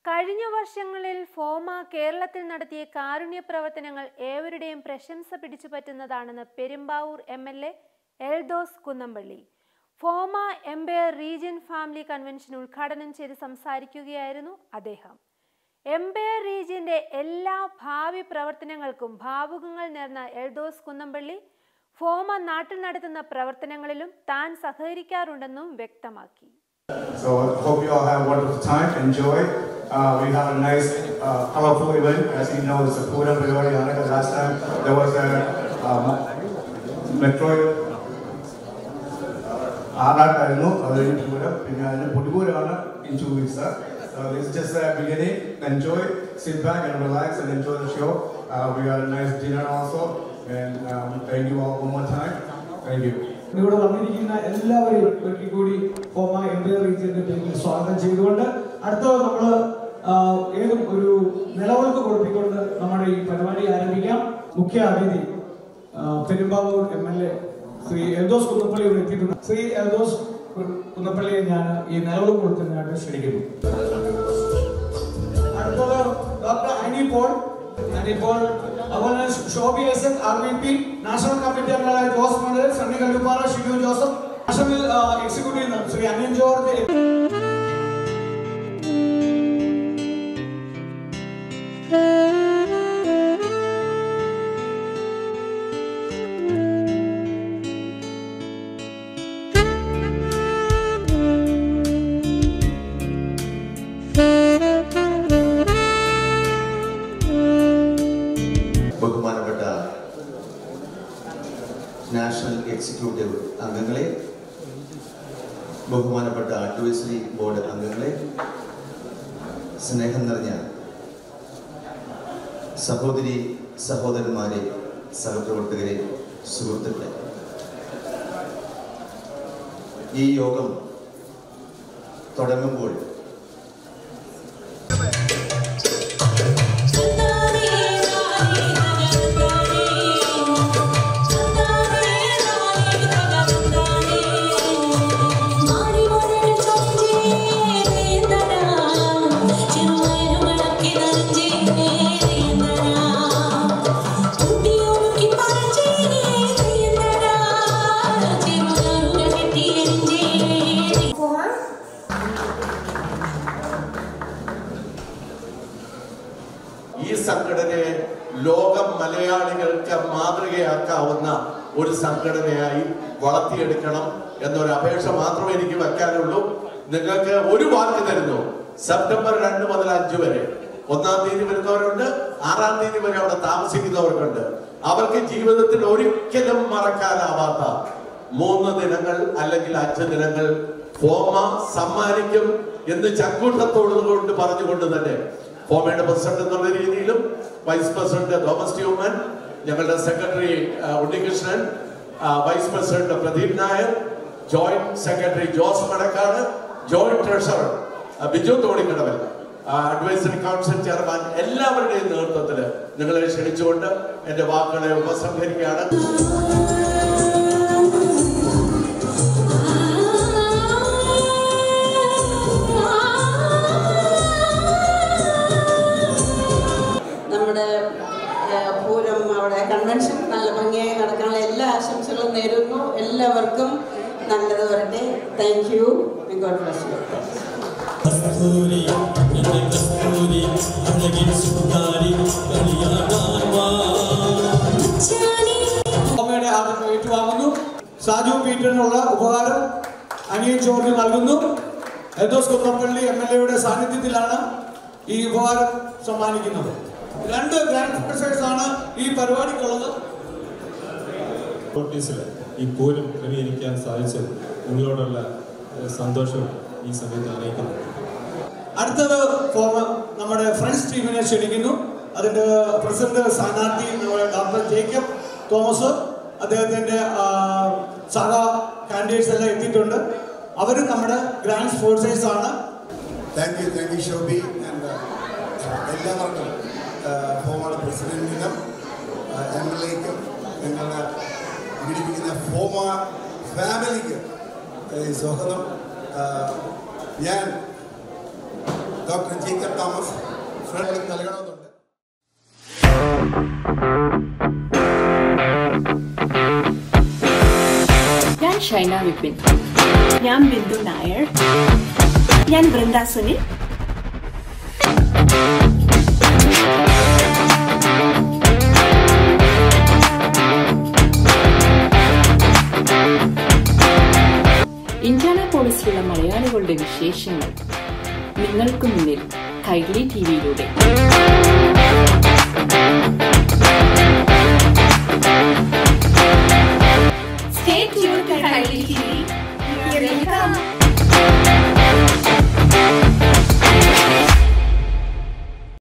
കഴിഞ്ഞ വർഷങ്ങളിൽ ഫോമ കേരളത്തിൽ നടത്തിയ കാരുണ്യ പ്രവർത്തനങ്ങൾ ഏവരുടെയും പ്രശംസ പിടിച്ചു പറ്റുന്നതാണെന്ന് Perumbavoor M L A Eldhose Kunnappilly FOMAA empire region family convention ഉദ്ഘാടനം ചെയ്ത് സംസാരിക്കുകയായിരുന്നു അദ്ദേഹം എംപയർ റീജിയന്റെ എല്ലാ ഭാവി പ്രവർത്തനങ്ങൾക്കും ഭാവുകങ്ങൾ നേർന്ന എൽദോസ് കുന്നമ്പള്ളി ഫോമ നാട്ടിൽ നടത്തുന്ന പ്രവർത്തനങ്ങളിലും താൻ സഹകരിക്കാറുണ്ടെന്നും വ്യക്തമാക്കി So I hope you all have a wonderful time. Enjoy. Uh, we have a nice, uh, colorful event. As you know, it's a Puram പരിപാടിയാണ്. Because last time there was a um, Metroid ആറാട്ടായിരുന്നു അത് കഴിഞ്ഞ് പൂരം പിന്നെ അതിന് പൊടിപൂരമാണ് in two weeks So this is just the beginning. Enjoy, sit back and relax and enjoy the show. Uh, we got a nice dinner also. And um, thank you all one more time. Thank you. ഇവിടെ വന്നിരിക്കുന്ന എല്ലാവരെയും ഒരിക്കൽ കൂടി FOMAA M P റീജിയന്റെ പേരിൽ സ്വാഗതം ചെയ്തുകൊണ്ട് അടുത്തത് നമ്മൾ ഏതും ഒരു നിലവിളക്ക് കൊടുത്തിക്കൊണ്ട് നമ്മുടെ ഈ പരിപാടി ആരംഭിക്കാം മുഖ്യ അതിഥി ആ, Perumbavoor M L A Shri Eldhose Kunnappilly ഇവിടെ എത്തിയിട്ടുണ്ട് ശ്രീ എൽദോസ് കു- കുന്നപ്പള്ളിയെ ഞാൻ ഈ നിലവിളക്ക് കൊടുത്തതിനായിട്ട് ക്ഷണിക്കുന്നു അടുത്തത് ഡോക്ടർ അനി പോൾ അനി പോൾ അതുപോലെ Shobi S N R V P national committee അംഗങ്ങളായ ജോസ് മണ്ഡൽ സണ്ണി കല്ലുപ്പാറ ഷിജു ജോസഫ് നാഷണൽ ആ, എക്സിക്യൂട്ടീവ് ശ്രീ അനിയൻ ജോർജ് ബഹുമാനപ്പെട്ട നാഷണൽ എക്സിക്യൂട്ടീവ് അംഗങ്ങളെ ബഹുമാനപ്പെട്ട അഡ്വൈസറി ബോർഡ് അംഗങ്ങളെ സ്നേഹം നിറഞ്ഞ സഹോദരി സഹോദരന്മാരെ സഹപ്രവർത്തകരെ സുഹൃത്തുക്കളെ ഈ യോഗം തുടങ്ങുമ്പോൾ ഈ സംഘടനയെ ലോകം മലയാളികൾക്ക് മാതൃകയാക്കാവുന്ന ഒരു സംഘടനയായി വളർത്തിയെടുക്കണം എന്നൊരു അപേക്ഷ മാത്രമേ എനിക്ക് വെക്കാനുള്ളൂ നിങ്ങൾക്ക് ഒരു വാക്ക് തരുന്നു സെപ്റ്റംബർ രണ്ട് മുതൽ അഞ്ച് വരെ ഒന്നാം തീയതി വരുന്നവരുണ്ട് ആറാം തീയതി വരെ അവിടെ താമസിക്കുന്നവർക്കുണ്ട് അവർക്ക് ജീവിതത്തിൽ ഒരിക്കലും മറക്കാനാവാത്ത മൂന്ന് ദിനങ്ങൾ അല്ലെങ്കിൽ അഞ്ച് ദിനങ്ങൾ ഫോമ സമ്മാനിക്കും എന്ന് ചങ്കൂട്ടത്തോട് കൊണ്ട് പറഞ്ഞുകൊണ്ട് തന്നെ ഫോമയുടെ പ്രസിഡന്റ് എന്നുള്ള രീതിയിലും വൈസ് പ്രസിഡന്റ് തോമസ് ട്യൂമൻ ഞങ്ങളുടെ സെക്രട്ടറി ആ, ഉണ്ണികൃഷ്ണൻ ആ, vice president Pradeep Nair joint secretary Jose Madakkad joint treasurer ആ, ബിജു തോണിക്കടവൻ ആ, അഡ്വൈസറി കൗൺസിൽ ചെയർമാൻ എല്ലാവരുടെയും നേതൃത്വത്തിൽ നിങ്ങളെ ക്ഷണിച്ചുകൊണ്ട് എന്റെ വാക്കുകളെ ഉപസംഹരിക്കുകയാണ് നമ്മുടെ ഏഹ്, പൂരം അവിടെ കൺവെൻഷൻ നല്ല ഭംഗിയായി നടക്കാനുള്ള എല്ലാ ആശംസകളും നേരുന്നു എല്ലാവർക്കും നല്ലത് വരട്ടെ thank you God bless you കസ്തൂരി എന്റെ കസ്തൂരി അഴകിൻ സുന്ദരി കളിയാടാൻ വാ ഫോമയുടെ ആദ്യം ഏറ്റുവാങ്ങുന്നു സാജു പീറ്ററിനുള്ള ഉപഹാരം അനിയൻ ജോർജ് നൽകുന്നു എൽദോസ് കുന്നപ്പള്ളി എം എൽ എയുടെ സാന്നിധ്യത്തിലാണ് ഈ ഉപഹാരം സമ്മാനിക്കുന്നത് രണ്ട് ഗ്രാൻഡ് സ്പെഷേഴ്സ് ആണ് ഈ പരിപാടിക്കുള്ളത് നോട്ടീസിൽ ഈ പൂരം ക്രമീകരിക്കാൻ സാധിച്ചത് നിങ്ങളോടുള്ള ഏഹ്, സന്തോഷം ഈ സമയത്ത് അറിയിക്കുന്നു അടുത്തത് ഫോമ നമ്മുടെ ഫ്രണ്ട്സ് ടീമിനെ ക്ഷണിക്കുന്നു അതിന്റെ പ്രസിഡന്റ് സ്ഥാനാർത്ഥി നമ്മുടെ ഡോക്ടർ ജേക്കബ് തോമസ് അദ്ദേഹത്തിന്റെ ആ, സഹ കാൻഡിഡേറ്റ്സ് എല്ലാം എത്തിയിട്ടുണ്ട് അവരും നമ്മുടെ ഗ്രാൻഡ് സ്പോർട്സേഴ്സ് ആണ് thank you thank you Shobi and എല്ലാവർക്കും ഫോമർ പ്രസിഡന്റിനും എം എൽ എക്കും നിങ്ങളുടെ പീഡിപ്പിക്കുന്ന ഫോമ ഫാമിലിക്ക് ഈ സ്വാഗതം ആ, ഞാൻ ഡോക്ടർ ജേക്കബ് തോമസ് ഫ്രണ്ട് നൽകണമെന്നുണ്ട് ഞാൻ ഷൈന വിപിൻ ഞാൻ ബിന്ദു നായർ ഞാൻ ബൃന്ദ സുനിൽ ഇന്ത്യാനാപോളിസിലുള്ള മലയാളികളുടെ വിശേഷങ്ങൾ നിങ്ങൾക്ക് മുന്നിൽ കൈലി ടിവിയിലൂടെ